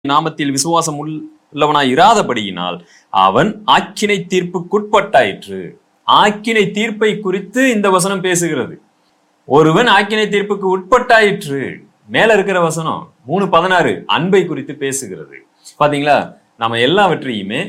நாமத்தில் விசுவாசம் உள்ளவனாய் இராதபடியினால் அவன் ஆக்கினை தீர்ப்புக்குட்பட்டாயிற்று ஆக்கினை தீர்ப்பை குறித்து இந்த வசனம் பேசுகிறது ஒருவன் ஆக்கினை தீர்ப்புக்கு உட்பட்டாயிற்று மேல இருக்கிற வசனம் மூணு பதினாறு அன்பை குறித்து பேசுகிறது பாத்தீங்களா நம்ம எல்லாவற்றையுமே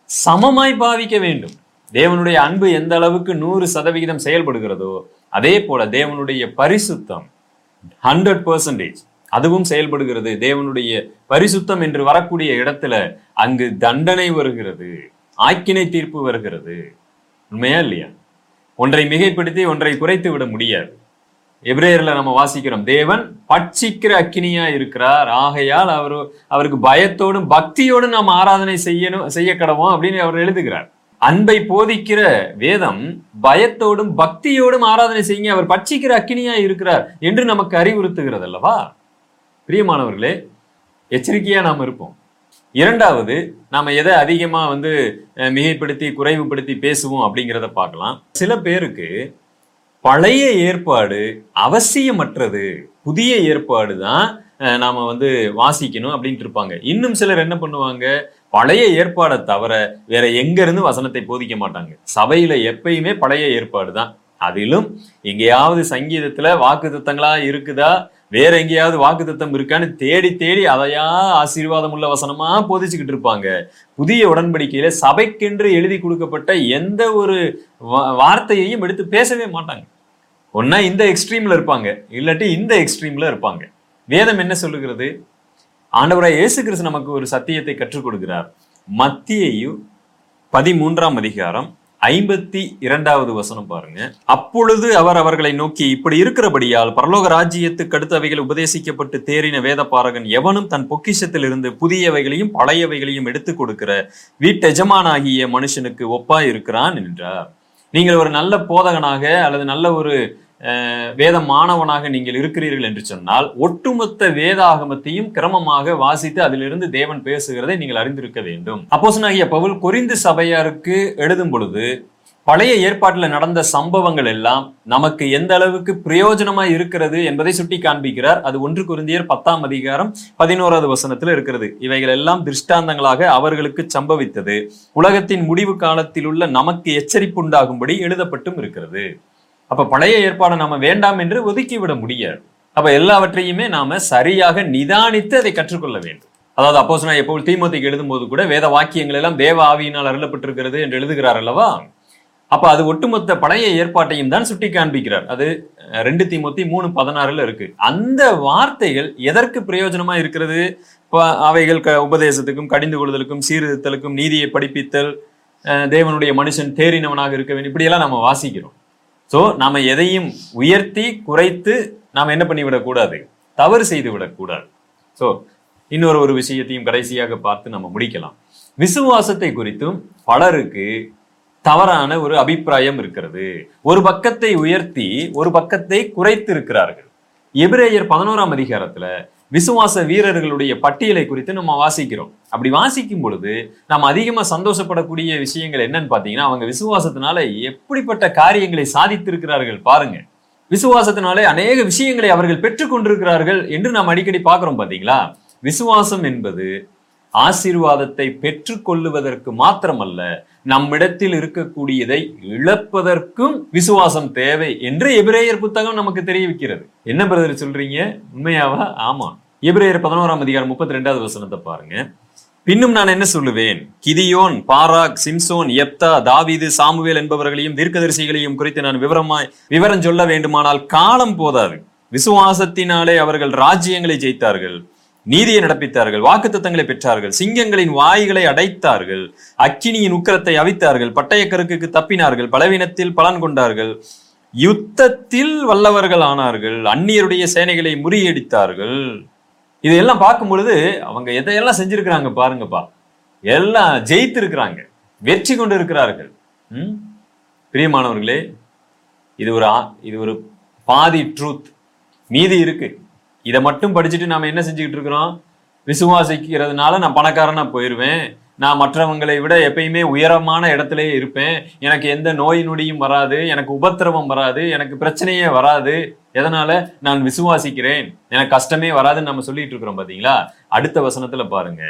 சமமாய் பாவிக்க வேண்டும் தேவனுடைய அன்பு எந்த அளவுக்கு நூறு சதவிகிதம் செயல்படுகிறதோ அதே போல தேவனுடைய பரிசுத்தம் ஹண்ட்ரட் பர்சன்டேஜ் அதுவும் செயல்படுகிறது தேவனுடைய பரிசுத்தம் என்று வரக்கூடிய இடத்துல அங்கு தண்டனை வருகிறது ஆக்கினை தீர்ப்பு வருகிறது உண்மையா இல்லையா ஒன்றை மிகைப்படுத்தி ஒன்றை குறைத்து விட முடியாது எபிரேயர்ல நம்ம வாசிக்கிறோம் தேவன் பட்சிக்கிற அக்கினியா இருக்கிறார் ஆகையால் அவர் அவருக்கு பயத்தோடும் பக்தியோடும் நாம் ஆராதனை செய்யணும் செய்ய கடவோம் அப்படின்னு அவர் எழுதுகிறார் அன்பை போதிக்கிற வேதம் பயத்தோடும் பக்தியோடும் ஆராதனை செய்யுங்க அவர் பட்சிக்கிற அக்கினியா இருக்கிறார் என்று நமக்கு அறிவுறுத்துகிறது அல்லவா பிரியமானவர்களே எச்சரிக்கையா நாம் இருப்போம் இரண்டாவது நாம எதை அதிகமா வந்து அஹ், மிகைப்படுத்தி குறைவுபடுத்தி பேசுவோம் அப்படிங்கிறத பார்க்கலாம் சில பேருக்கு பழைய ஏற்பாடு அவசியமற்றது புதிய ஏற்பாடு தான் அஹ், நாம வந்து வாசிக்கணும் அப்படின்ட்டு இருப்பாங்க இன்னும் சிலர் என்ன பண்ணுவாங்க பழைய ஏற்பாடை தவிர வேற எங்க இருந்து வசனத்தை போதிக்க மாட்டாங்க சபையில எப்பயுமே பழைய ஏற்பாடு தான் அதிலும் எங்கேயாவது சங்கீதத்துல வாக்கு இருக்குதா வேற எங்கேயாவது வாக்கு இருக்கான்னு தேடி தேடி அதையா ஆசீர்வாதம் உள்ள வசனமா போதிச்சுக்கிட்டு இருப்பாங்க புதிய உடன்படிக்கையில சபைக்கென்று எழுதி கொடுக்கப்பட்ட எந்த ஒரு வா- வார்த்தையையும் எடுத்து பேசவே மாட்டாங்க ஒன்னா இந்த எக்ஸ்ட்ரீம்ல இருப்பாங்க இல்லாட்டி இந்த எக்ஸ்ட்ரீம்ல இருப்பாங்க வேதம் என்ன சொல்லுகிறது ஆண்டவராய் இயேசு கிறிஸ்து நமக்கு ஒரு சத்தியத்தை கற்றுக் கொடுக்கிறார் மத்தியையு பதிமூன்றாம் அதிகாரம் ஐம்பத்தி இரண்டாவது வசனம் பாருங்க அப்பொழுது அவர் அவர்களை நோக்கி இப்படி இருக்கிறபடியால் பரலோக ராஜ்யத்துக்கு அடுத்தவைகள் உபதேசிக்கப்பட்டு தேறின வேத பாரகன் எவனும் தன் பொக்கிஷத்தில் இருந்து புதியவைகளையும் பழையவைகளையும் எடுத்துக் கொடுக்கிற வீட்டெஜமானாகிய மனுஷனுக்கு ஒப்பாய் இருக்கிறான் என்றார் நீங்கள் ஒரு நல்ல போதகனாக அல்லது நல்ல ஒரு அஹ், வேத மாணவனாக நீங்கள் இருக்கிறீர்கள் என்று சொன்னால் ஒட்டுமொத்த வேதாகமத்தையும் கிரமமாக வாசித்து அதிலிருந்து தேவன் பேசுகிறதை நீங்கள் அறிந்திருக்க வேண்டும் அப்போஸ்தலனாகிய பவுல் கொரிந்து சபையாருக்கு எழுதும் பொழுது பழைய ஏற்பாட்டில் நடந்த சம்பவங்கள் எல்லாம் நமக்கு எந்த அளவுக்கு பிரயோஜனமா இருக்கிறது என்பதை சுட்டி காண்பிக்கிறார் அது ஒன்று குருந்தியர் பத்தாம் அதிகாரம் பதினோராவது வசனத்தில் இருக்கிறது இவைகள் எல்லாம் திருஷ்டாந்தங்களாக அவர்களுக்கு சம்பவித்தது உலகத்தின் முடிவு காலத்தில் உள்ள நமக்கு எச்சரிப்புண்டாகும்படி எழுதப்பட்டும் இருக்கிறது அப்ப பழைய ஏற்பாடை நாம வேண்டாம் என்று ஒதுக்கிவிட முடியாது அப்ப எல்லாவற்றையுமே நாம சரியாக நிதானித்து அதை கற்றுக்கொள்ள வேண்டும் அதாவது அப்போஸ் நான் எப்போ தீமோத்திக்கு எழுதும்போது கூட வேத வாக்கியங்கள் எல்லாம் தேவ ஆவியினால் அருளப்பட்டிருக்கிறது என்று எழுதுகிறார் அல்லவா அப்ப அது ஒட்டுமொத்த பழைய ஏற்பாட்டையும் தான் சுட்டி காண்பிக்கிறார் அது அஹ், ரெண்டு தீமோத்தி மூணு பதினாறுல இருக்கு அந்த வார்த்தைகள் எதற்கு பிரயோஜனமா இருக்கிறது ப- அவைகள் க உபதேசத்துக்கும் கடிந்து கொள்ளுதலுக்கும் சீர்திருத்தலுக்கும் நீதியை படிப்பித்தல் அஹ், தேவனுடைய மனுஷன் தேறினவனாக இருக்க வேண்டும் இப்படியெல்லாம் நம்ம வாசிக்கிறோம் சோ நாம எதையும் உயர்த்தி குறைத்து நாம என்ன பண்ணி விடக்கூடாது தவறு செய்து விடக்கூடாது சோ இன்னொரு ஒரு விஷயத்தையும் கடைசியாக பார்த்து நம்ம முடிக்கலாம் விசுவாசத்தை குறித்தும் பலருக்கு தவறான ஒரு அபிப்பிராயம் இருக்கிறது ஒரு பக்கத்தை உயர்த்தி ஒரு பக்கத்தை குறைத்து இருக்கிறார்கள் எபிரேயர் பதினோராம் அதிகாரத்துல விசுவாச வீரர்களுடைய பட்டியலை குறித்து நம்ம வாசிக்கிறோம் அப்படி வாசிக்கும் பொழுது நம்ம அதிகமா சந்தோஷப்படக்கூடிய விஷயங்கள் என்னன்னு பாத்தீங்கன்னா அவங்க விசுவாசத்தினால எப்படிப்பட்ட காரியங்களை சாதித்திருக்கிறார்கள் பாருங்க விசுவாசத்தினாலே அநேக விஷயங்களை அவர்கள் பெற்றுக் கொண்டிருக்கிறார்கள் என்று நாம் அடிக்கடி பார்க்கிறோம் பாத்தீங்களா விசுவாசம் என்பது ஆசீர்வாதத்தை பெற்றுக்கொள்ளுவதற்கு மாத்திரமல்ல நம்மிடத்தில் இருக்கக்கூடியதை இழப்பதற்கும் விசுவாசம் தேவை என்று எபிரேயர் புத்தகம் நமக்கு தெரிவிக்கிறது என்ன பிரதர் சொல்றீங்க உண்மையாவா ஆமா எபிரேயர் பதினோராம் அதிகாரம் முப்பத்தி ரெண்டாவது வசனத்தை பாருங்க பின்னும் நான் என்ன சொல்லுவேன் கிதியோன் பாராக் சிம்சோன் எப்தா தாவீது சாமுவேல் என்பவர்களையும் தீர்க்கதரிசிகளையும் குறித்து நான் விவரமாய் விவரம் சொல்ல வேண்டுமானால் காலம் போதாது விசுவாசத்தினாலே அவர்கள் ராஜ்யங்களை ஜெயித்தார்கள் நீதியை நடப்பித்தார்கள் வாக்குத்தத்தங்களை பெற்றார்கள் சிங்கங்களின் வாய்களை அடைத்தார்கள் அக்கினியின் உக்கிரத்தை அவித்தார்கள் பட்டயக்கருக்குக்கு தப்பினார்கள் பலவீனத்தில் பலன் கொண்டார்கள் யுத்தத்தில் வல்லவர்கள் ஆனார்கள் அந்நியருடைய சேனைகளை முறியடித்தார்கள் இதையெல்லாம் பார்க்கும் பொழுது அவங்க எதையெல்லாம் செஞ்சிருக்கிறாங்க பாருங்கப்பா எல்லாம் ஜெயித்து இருக்கிறாங்க வெற்றி கொண்டு இருக்கிறார்கள் ம்? பிரியமானவர்களே இது ஒரு ஆ- இது ஒரு பாதி ட்ரூத் மீதி இருக்கு இதை மட்டும் படிச்சுட்டு நாம என்ன செஞ்சுக்கிட்டு இருக்கிறோம் விசுவாசிக்கிறதுனால நான் பணக்காரனா போயிடுவேன் நான் மற்றவங்களை விட எப்பயுமே உயரமான இடத்திலே இருப்பேன் எனக்கு எந்த நோய் நொடியும் வராது எனக்கு உபத்திரவம் வராது எனக்கு பிரச்சனையே வராது எதனால நான் விசுவாசிக்கிறேன் எனக்கு கஷ்டமே வராதுன்னு நம்ம சொல்லிட்டு இருக்கிறோம் பாத்தீங்களா அடுத்த வசனத்துல பாருங்க